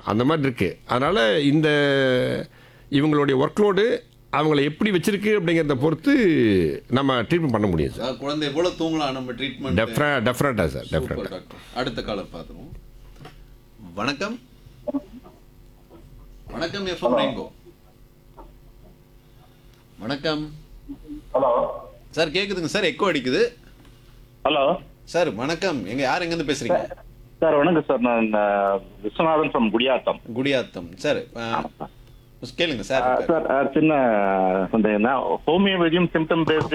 அந்த மாதிரி இருக்குது அதனால் இந்த இவங்களுடைய ஒர்க்லோடு அவங்கள எப்படி வச்சிருக்கு அப்படிங்கிறத பொறுத்து நம்ம ட்ரீட்மெண்ட் பண்ண முடியும் சார் அதாவது குழந்தை போல தூங்கலாம் நம்ம ட்ரீட்மெண்ட் டெஃபர டெஃபரட்டாக சார் சூப்பர் டெஃபரட்டாக டாக்டர் அடுத்த காலர் பார்த்துருவோம் வணக்கம் வணக்கம் எஃப்எம் ரெயின்போ வணக்கம் ஹலோ சார் கேக்குதுங்க சார் எக்கோ அடிக்குது ஹலோ சார் வணக்கம் எங்க யார் எங்க இருந்து பேசுறீங்க சார் வணக்கம் சார் நான் அஹ், விஸ்வநாதன் ஃப்ரம் குடியாத்தம் குடியாத்தம் சார் அஹ், கேளுங்க சார் அஹ், சார் அஹ், சின்ன சந்தேகம்னா ஹோமியோபதியும் சிம்டம் பேஸ்டு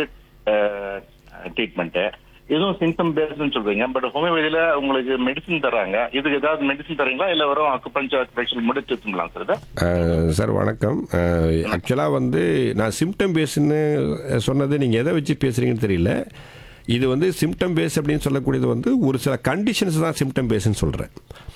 ட்ரீட்மெண்ட் இதுவும் சிம்டம் பேஸ்டுன்னு சொல்றீங்க பட் ஹோமியோபதியில உங்களுக்கு மெடிசன் தராங்க இதுக்கு ஏதாவது மெடிசன் தரீங்களா இல்ல வெறும் அக்குபஞ்சர் அக்குபேஷன் மட்டும் ட்ரீட்மெண்ட்லாம் சார் இது அஹ், சார் வணக்கம் ஆக்சுவலாக வந்து நான் சிம்டம் பேஸ்ன்னு சொன்னது நீங்கள் எதை வச்சு பேசுகிறீங்கன்னு தெரியல இது வந்து சிம்டம் பேஸ் அப்படின்னு சொல்லக்கூடியது வந்து ஒரு சில கண்டிஷன்ஸ் தான் சிம்டம் பேஸ்ன்னு சொல்கிறேன்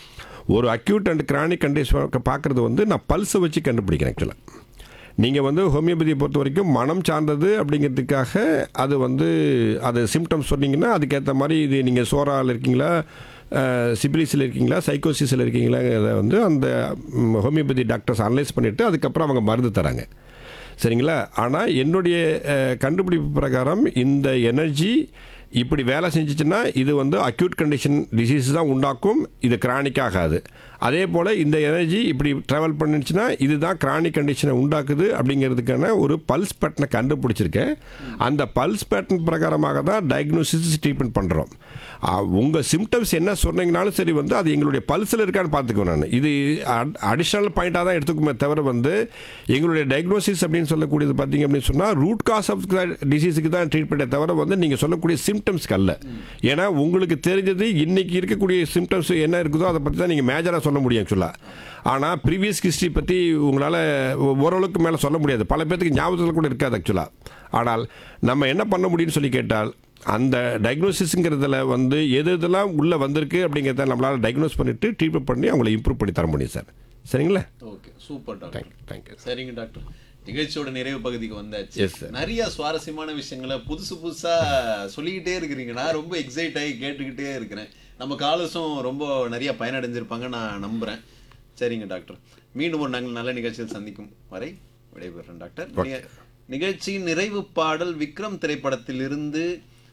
ஒரு அக்யூட் அண்ட் கிரானிக் கண்டிஷன் பார்க்குறது வந்து நான் பல்ஸை வச்சு கண்டுபிடிக்கிறேன் ஆக்சுவலாக நீங்கள் வந்து ஹோமியோபதியை பொறுத்த வரைக்கும் மனம் சார்ந்தது அப்படிங்கிறதுக்காக அது வந்து அது சிம்டம்ஸ் சொன்னீங்கன்னா அதுக்கேற்ற மாதிரி இது நீங்கள் சோராவில் இருக்கீங்களா சிபிலிஸில் இருக்கீங்களா சைக்கோசிஸில் இருக்கீங்களாங்கிறத வந்து அந்த ம், ஹோமியோபதி டாக்டர்ஸ் அனலைஸ் பண்ணிவிட்டு அதுக்கப்புறம் அவங்க மருந்து தராங்க சரிங்களா ஆனால் என்னுடைய அஹ், கண்டுபிடிப்பு பிரகாரம் இந்த எனர்ஜி இப்படி வேலை செஞ்சுச்சுன்னா இது வந்து அக்யூட் கண்டிஷன் டிசீஸ் தான் உண்டாக்கும் இது கிரானிக் ஆகாது அதே போல் இந்த எனர்ஜி இப்படி ட்ராவல் பண்ணுச்சுன்னா இதுதான் கிரானிக் கண்டிஷனை உண்டாக்குது அப்படிங்கிறதுக்கான ஒரு பல்ஸ் பேட்டனை கண்டுபிடிச்சிருக்கேன் அந்த பல்ஸ் பேட்டர்ன் பிரகாரமாக தான் டயக்னோசிஸ் ட்ரீட்மெண்ட் பண்ணுறோம் உங்கள் சிம்டம்ஸ் என்ன சொன்னீங்கனாலும் சரி வந்து அது எங்களுடைய பல்ஸில் இருக்கான்னு பார்த்துக்குவேன் நான் இது அடிஷ்னல் பாயிண்ட்டாக தான் எடுத்துக்குமே தவிர வந்து எங்களுடைய டயக்னோசிஸ் அப்படின்னு சொல்லக்கூடியது பார்த்தீங்க அப்படின்னு சொன்னால் ரூட் காஸ் ஆஃப் டிசீஸுக்கு தான் ட்ரீட்மெண்ட்டே தவிர வந்து நீங்கள் சொல்லக்கூடிய சிம்டம்ஸ்க்கு அல்ல ஏன்னா உங்களுக்கு தெரிஞ்சது இன்னைக்கு இருக்கக்கூடிய சிம்டம்ஸ் என்ன இருக்குதோ அதை பற்றி தான் நீங்கள் மேஜராக சொல்ல முடியும் ஆக்சுவலாக ஆனால் ப்ரீவியஸ் ஹிஸ்ட்ரி பற்றி உங்களால் ஓரளவுக்கு மேலே சொல்ல முடியாது பல பேர்த்துக்கு ஞாபகத்தில் கூட இருக்காது ஆக்சுவலாக ஆனால் நம்ம என்ன பண்ண முடியும்னு சொல்லி கேட்டால் அந்த டயக்னோசிஸுங்கிறதுல வந்து எது இதெல்லாம் உள்ளே வந்திருக்கு அப்படிங்கிறத நம்மளால் டயக்னோஸ் பண்ணிவிட்டு ட்ரீட்மெண்ட் பண்ணி அவங்கள இம்ப்ரூவ் பண்ணி தர முடியும் சார் சரிங்களா okay super doctor thank you thank you சரிங்க டாக்டர் நிகழ்ச்சியோட நிறைவு பகுதிக்கு வந்தாச்சு Yes, sir. நிறைய சுவாரஸ்யமான விஷயங்களை புதுசு புதுசா சொல்லிக்கிட்டே இருக்கிறீங்க நான் ரொம்ப எக்ஸைட் ஆகி கேட்டுக்கிட்டே இருக்கிறேன் நம்ம காலர்ஸும் ரொம்ப நிறைய பயனடைஞ்சிருப்பாங்க நான் நம்புறேன் சரிங்க டாக்டர் மீண்டும் ஒரு நாங்கள் நல்ல நிகழ்ச்சியில் சந்திக்கும் வரை விடைபெறுறேன் டாக்டர் நிக- நிகழ்ச்சியின் நிறைவு பாடல் விக்ரம் திரைப்படத்திலிருந்து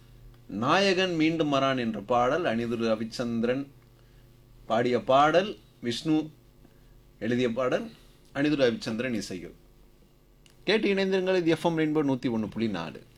நாயகன் மீண்டும் வரான் என்ற பாடல் அனிதுர் ரவிச்சந்திரன் பாடிய பாடல் விஷ்ணு எழுதிய பாடல் அனிதுர் ரவிச்சந்திரன் இசைகள் கேட்டு இணைந்திருங்கள் இது எஃப்எம் ரெயின்போ நூற்றி ஒன்று புள்ளி நாலு